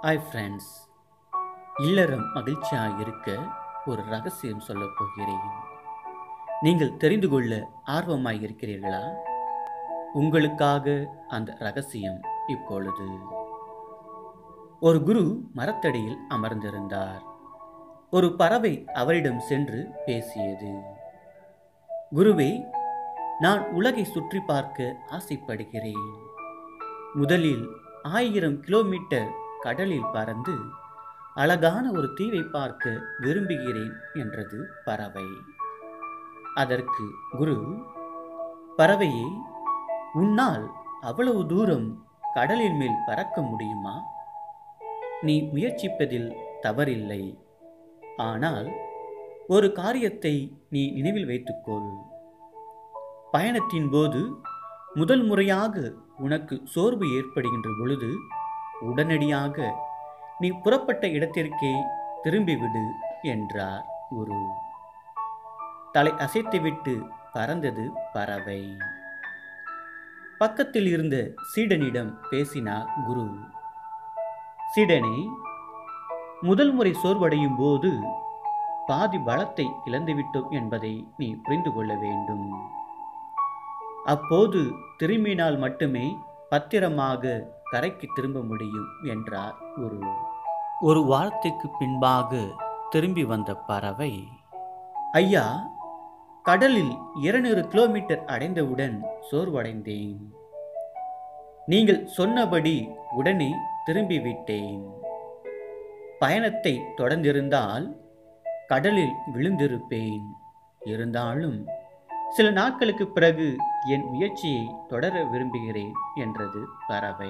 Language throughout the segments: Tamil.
ஹாய் ஃப்ரெண்ட்ஸ் இல்லறம் மகிழ்ச்சியாக இருக்க ஒரு ரகசியம் சொல்லப் போகிறேன் நீங்கள் தெரிந்து கொள்ள ஆர்வமாய் இருக்கிறீர்களா உங்களுக்காக அந்த ரகசியம் இப்பொழுது ஒரு குரு மரத்தடியில் அமர்ந்திருந்தார் ஒரு பறவை அவரிடம் சென்று பேசியது குருவே நான் உலகை சுற்றி பார்க்க ஆசைப்படுகிறேன் முதலில் ஆயிரம் கிலோமீட்டர் கடலில் பறந்து அழகான ஒரு தீவை பார்க்க விரும்புகிறேன் என்றது பறவை அதற்கு குரு பறவையே உன்னால் அவ்வளவு தூரம் கடலின் மேல் பறக்க முடியுமா நீ முயற்சிப்பதில் தவறில்லை ஆனால் ஒரு காரியத்தை நீ நினைவில் வைத்துக்கொள் பயணத்தின் போது முதல் முறையாக உனக்கு சோர்வு ஏற்படுகின்ற பொழுது உடனடியாக நீ புறப்பட்ட இடத்திற்கே திரும்பிவிடு என்றார் குரு தலை அசைத்துவிட்டு பறந்தது பறவை பக்கத்தில் இருந்த சீடனிடம் பேசினார் குரு சீடனே முதல் முறை சோர்வடையும் போது பாதி பலத்தை இழந்துவிட்டோம் என்பதை நீ புரிந்து கொள்ள வேண்டும் அப்போது திரும்பினால் மட்டுமே பத்திரமாக கரைக்கு திரும்ப முடியும் என்றார் குரு ஒரு வாரத்துக்கு பின்பாக திரும்பி வந்த பறவை ஐயா கடலில் இருநூறு கிலோமீட்டர் அடைந்தவுடன் சோர்வடைந்தேன் நீங்கள் சொன்னபடி உடனே திரும்பிவிட்டேன் பயணத்தை தொடர்ந்திருந்தால் கடலில் விழுந்திருப்பேன் இருந்தாலும் சில நாட்களுக்கு பிறகு என் முயற்சியை தொடர விரும்புகிறேன் என்றது பறவை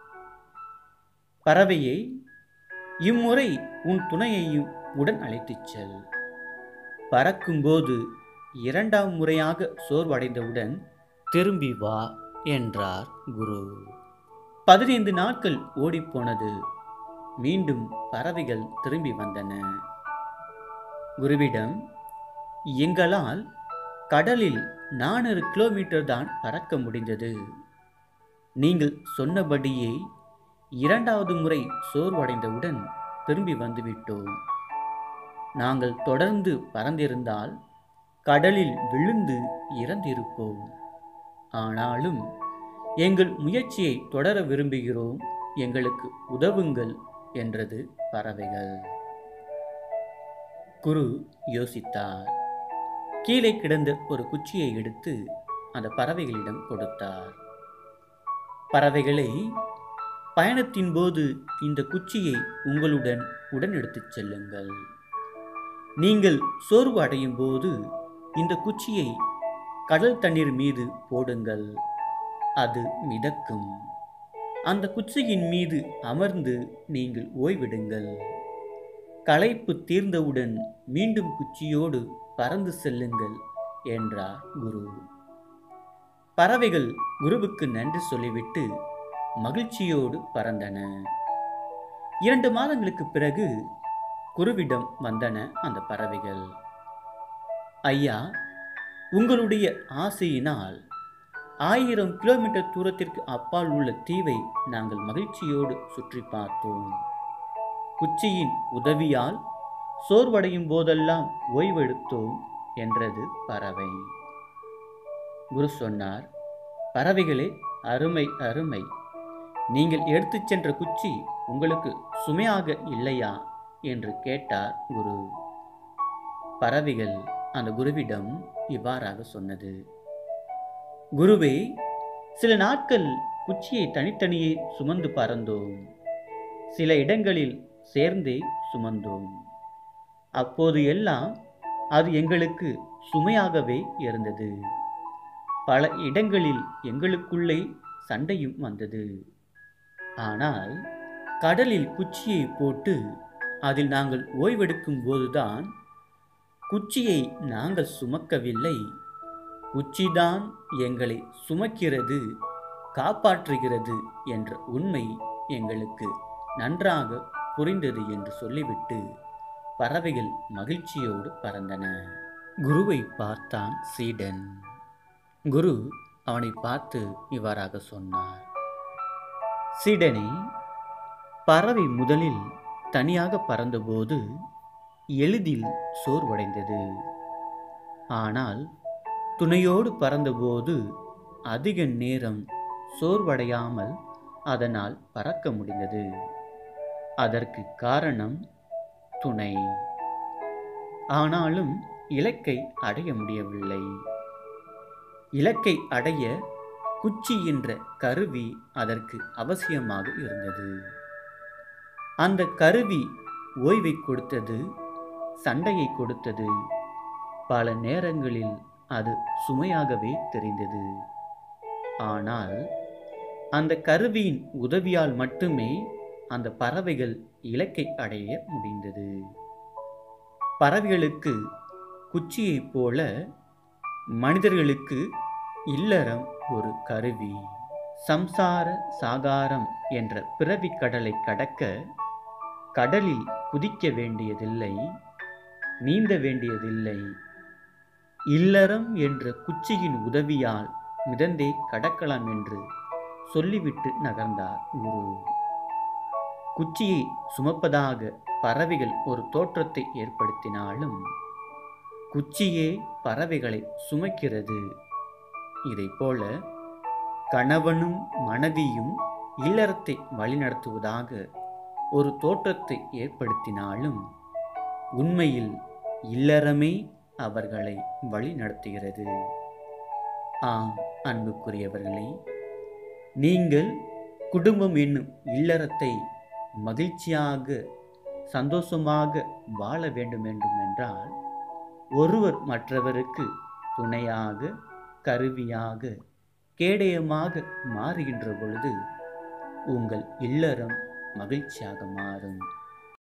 பறவையே இம்முறை உன் துணையையும் உடன் அழைத்துச் செல் பறக்கும்போது இரண்டாம் முறையாக சோர்வடைந்தவுடன் திரும்பி வா என்றார் குரு பதினைந்து நாட்கள் ஓடிப்போனது மீண்டும் பறவைகள் திரும்பி வந்தன குருவிடம் எங்களால் கடலில் நானூறு கிலோமீட்டர் தான் பறக்க முடிந்தது நீங்கள் சொன்னபடியே இரண்டாவது முறை சோர்வடைந்தவுடன் திரும்பி வந்துவிட்டோம் நாங்கள் தொடர்ந்து பறந்திருந்தால் கடலில் விழுந்து இறந்திருப்போம் ஆனாலும் எங்கள் முயற்சியை தொடர விரும்புகிறோம் எங்களுக்கு உதவுங்கள் என்றது பறவைகள் குரு யோசித்தார் கீழே கிடந்த ஒரு குச்சியை எடுத்து அந்த பறவைகளிடம் கொடுத்தார் பறவைகளை பயணத்தின் போது இந்த குச்சியை உங்களுடன் உடன் எடுத்துச் செல்லுங்கள் நீங்கள் சோர்வு அடையும் போது இந்த குச்சியை கடல் தண்ணீர் மீது போடுங்கள் அது மிதக்கும் அந்த குச்சியின் மீது அமர்ந்து நீங்கள் ஓய்விடுங்கள் களைப்பு தீர்ந்தவுடன் மீண்டும் குச்சியோடு பறந்து செல்லுங்கள் என்றார் குரு பறவைகள் குருவுக்கு நன்றி சொல்லிவிட்டு மகிழ்ச்சியோடு பறந்தன இரண்டு மாதங்களுக்கு பிறகு குருவிடம் வந்தன அந்த பறவைகள் ஐயா உங்களுடைய ஆசையினால் ஆயிரம் கிலோமீட்டர் தூரத்திற்கு அப்பால் உள்ள தீவை நாங்கள் மகிழ்ச்சியோடு சுற்றி பார்த்தோம் குச்சியின் உதவியால் சோர்வடையும் போதெல்லாம் ஓய்வெடுத்தோம் என்றது பறவை குரு சொன்னார் பறவைகளே அருமை அருமை நீங்கள் எடுத்துச் சென்ற குச்சி உங்களுக்கு சுமையாக இல்லையா என்று கேட்டார் குரு பறவைகள் அந்த குருவிடம் இவ்வாறாக சொன்னது குருவே சில நாட்கள் குச்சியை தனித்தனியே சுமந்து பறந்தோம் சில இடங்களில் சேர்ந்தே சுமந்தோம் அப்போது எல்லாம் அது எங்களுக்கு சுமையாகவே இருந்தது பல இடங்களில் எங்களுக்குள்ளே சண்டையும் வந்தது ஆனால் கடலில் குச்சியை போட்டு அதில் நாங்கள் ஓய்வெடுக்கும் போதுதான் குச்சியை நாங்கள் சுமக்கவில்லை குச்சிதான் எங்களை சுமக்கிறது காப்பாற்றுகிறது என்ற உண்மை எங்களுக்கு நன்றாக புரிந்தது என்று சொல்லிவிட்டு பறவைகள் மகிழ்ச்சியோடு பறந்தன குருவை பார்த்தான் சீடன் குரு அவனை பார்த்து இவ்வாறாக சொன்னார் சீடனே பறவை முதலில் தனியாக பறந்தபோது எளிதில் சோர்வடைந்தது ஆனால் துணையோடு பறந்தபோது அதிக நேரம் சோர்வடையாமல் அதனால் பறக்க முடிந்தது அதற்கு காரணம் துணை ஆனாலும் இலக்கை அடைய முடியவில்லை இலக்கை அடைய குச்சி என்ற கருவி அதற்கு அவசியமாக இருந்தது அந்த கருவி ஓய்வை கொடுத்தது சண்டையை கொடுத்தது பல நேரங்களில் அது சுமையாகவே தெரிந்தது ஆனால் அந்த கருவியின் உதவியால் மட்டுமே அந்த பறவைகள் இலக்கை அடைய முடிந்தது பறவைகளுக்கு குச்சியைப் போல மனிதர்களுக்கு இல்லறம் ஒரு கருவி சம்சார சாகாரம் என்ற பிறவிக் கடலை கடக்க கடலில் குதிக்க வேண்டியதில்லை நீந்த வேண்டியதில்லை இல்லறம் என்ற குச்சியின் உதவியால் மிதந்தே கடக்கலாம் என்று சொல்லிவிட்டு நகர்ந்தார் குரு குச்சியை சுமப்பதாக பறவைகள் ஒரு தோற்றத்தை ஏற்படுத்தினாலும் குச்சியே பறவைகளை சுமக்கிறது இதைப்போல கணவனும் மனைவியும் இல்லறத்தை வழிநடத்துவதாக ஒரு தோற்றத்தை ஏற்படுத்தினாலும் உண்மையில் இல்லறமே அவர்களை வழிநடத்துகிறது ஆம் அன்புக்குரியவர்களே நீங்கள் குடும்பம் என்னும் இல்லறத்தை மகிழ்ச்சியாக சந்தோஷமாக வாழ வேண்டும் வேண்டும் என்றால் ஒருவர் மற்றவருக்கு துணையாக கருவியாக கேடயமாக மாறுகின்ற பொழுது உங்கள் இல்லறம் மகிழ்ச்சியாக மாறும்